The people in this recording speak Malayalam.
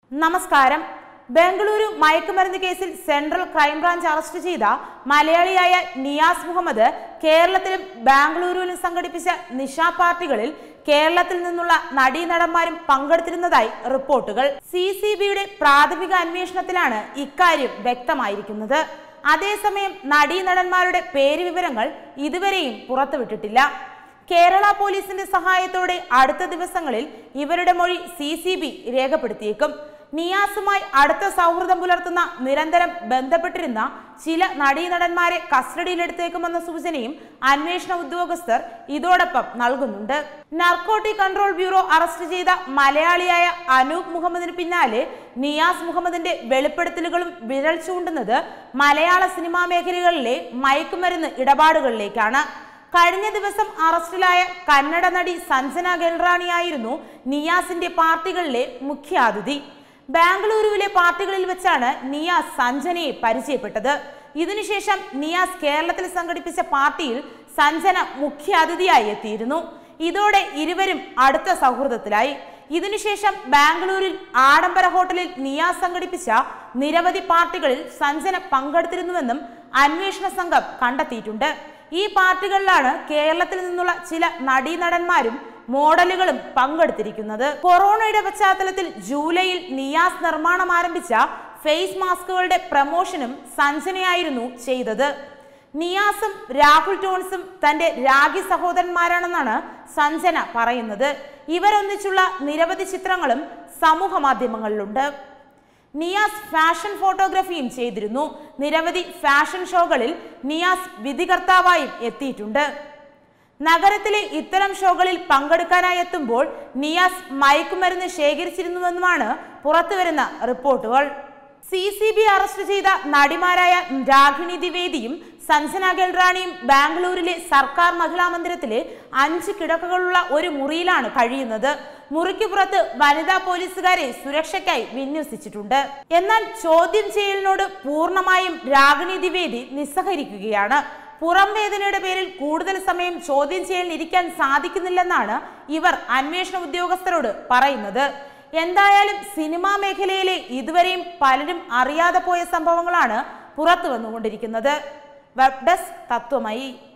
നമസ്കാരം ബംഗളൂരു മയക്കുമരുന്ന് കേസിൽ സെൻട്രൽ ക്രൈംബ്രാഞ്ച് അറസ്റ്റ് ചെയ്ത മലയാളിയായ നിയാസ് മുഹമ്മദ് കേരളത്തിലും ബാംഗ്ലൂരുവിലും സംഘടിപ്പിച്ച നിശാ പാർട്ടികളിൽ കേരളത്തിൽ നിന്നുള്ള നടീനടന്മാരും പങ്കെടുത്തിരുന്നതായി റിപ്പോർട്ടുകൾ സി സി ബിയുടെ പ്രാഥമിക അന്വേഷണത്തിലാണ് ഇക്കാര്യം വ്യക്തമായിരിക്കുന്നത് അതേസമയം നടീനടന്മാരുടെ പേര് വിവരങ്ങൾ ഇതുവരെയും പുറത്തുവിട്ടിട്ടില്ല കേരള പോലീസിന്റെ സഹായത്തോടെ അടുത്ത ദിവസങ്ങളിൽ ഇവരുടെ മൊഴി സി സി ബി രേഖപ്പെടുത്തിയേക്കും നിയാസുമായി അടുത്ത സൗഹൃദം പുലർത്തുന്ന നിരന്തരം ബന്ധപ്പെട്ടിരുന്ന ചില നടീനടന്മാരെ കസ്റ്റഡിയിലെടുത്തേക്കുമെന്ന സൂചനയും അന്വേഷണ ഉദ്യോഗസ്ഥർ ഇതോടൊപ്പം നൽകുന്നുണ്ട് നർക്കോട്ടിക് കൺട്രോൾ ബ്യൂറോ അറസ്റ്റ് ചെയ്ത മലയാളിയായ അനൂപ് മുഹമ്മദിന് പിന്നാലെ നിയാസ് മുഹമ്മദിന്റെ വെളിപ്പെടുത്തലുകളും വിരൽ ചൂണ്ടുന്നത് മലയാള സിനിമാ മേഖലകളിലെ മയക്കുമരുന്ന് ഇടപാടുകളിലേക്കാണ് കഴിഞ്ഞ ദിവസം അറസ്റ്റിലായ കന്നഡ നടി സഞ്ജന ഗൽറാണിയായിരുന്നു നിയാസിന്റെ പാർട്ടികളിലെ മുഖ്യാതിഥി ബാംഗ്ലൂരുവിലെ പാർട്ടികളിൽ വെച്ചാണ് നിയാസ് സഞ്ജനയെ പരിചയപ്പെട്ടത് ഇതിനുശേഷം നിയാസ് കേരളത്തിൽ സംഘടിപ്പിച്ച പാർട്ടിയിൽ സഞ്ജന മുഖ്യാതിഥിയായി എത്തിയിരുന്നു ഇതോടെ ഇരുവരും അടുത്ത സൗഹൃദത്തിലായി ഇതിനുശേഷം ബാംഗ്ലൂരിൽ ആഡംബര ഹോട്ടലിൽ നിയാസ് സംഘടിപ്പിച്ച നിരവധി പാർട്ടികളിൽ സഞ്ജന പങ്കെടുത്തിരുന്നുവെന്നും അന്വേഷണ സംഘം കണ്ടെത്തിയിട്ടുണ്ട് ഈ പാർട്ടികളിലാണ് കേരളത്തിൽ നിന്നുള്ള ചില നടീനടന്മാരും മോഡലുകളും പങ്കെടുത്തിരിക്കുന്നത് കൊറോണയുടെ പശ്ചാത്തലത്തിൽ ജൂലൈയിൽ നിയാസ് നിർമ്മാണം ആരംഭിച്ച ഫേസ് മാസ്കുകളുടെ പ്രമോഷനും സഞ്ജനയായിരുന്നു ചെയ്തത് നിയാസും രാഹുൽ ടോൺസും തന്റെ രാഗി സഹോദരന്മാരാണെന്നാണ് സഞ്ജന പറയുന്നത് ഇവരൊന്നിച്ചുള്ള നിരവധി ചിത്രങ്ങളും സമൂഹ മാധ്യമങ്ങളിലുണ്ട് നിയാസ് ഫാഷൻ ഫോട്ടോഗ്രാഫിയും ചെയ്തിരുന്നു നിരവധി ഫാഷൻ ഷോകളിൽ നിയാസ് വിധികർത്താവായും എത്തിയിട്ടുണ്ട് നഗരത്തിലെ ഇത്തരം ഷോകളിൽ പങ്കെടുക്കാനായി എത്തുമ്പോൾ നിയാസ് മയക്കുമരുന്ന് ശേഖരിച്ചിരുന്നുവെന്നുമാണ് പുറത്തുവരുന്ന റിപ്പോർട്ടുകൾ സി സി ബി അറസ്റ്റ് ചെയ്ത നടിമാരായ രാഗിണി ദ്വിവേദിയും സഞ്ജന ഗൽറാണിയും ബാംഗ്ലൂരിലെ സർക്കാർ മഹിളാ മന്ദിരത്തിലെ അഞ്ച് കിടക്കകളുള്ള ഒരു മുറിയിലാണ് കഴിയുന്നത് മുറിക്ക് പുറത്ത് വനിതാ പോലീസുകാരെ സുരക്ഷയ്ക്കായി വിന്യസിച്ചിട്ടുണ്ട് എന്നാൽ ചോദ്യം ചെയ്യലിനോട് പൂർണ്ണമായും രാഗിണി ദ്വിവേദി നിസ്സഹരിക്കുകയാണ് പുറം വേദനയുടെ പേരിൽ കൂടുതൽ സമയം ചോദ്യം ചെയ്യലിന് ഇരിക്കാൻ സാധിക്കുന്നില്ലെന്നാണ് ഇവർ അന്വേഷണ ഉദ്യോഗസ്ഥരോട് പറയുന്നത് എന്തായാലും സിനിമാ മേഖലയിലെ ഇതുവരെയും പലരും അറിയാതെ പോയ സംഭവങ്ങളാണ് പുറത്തു വന്നുകൊണ്ടിരിക്കുന്നത് വെബ് ഡെസ്ക് തത്വമയി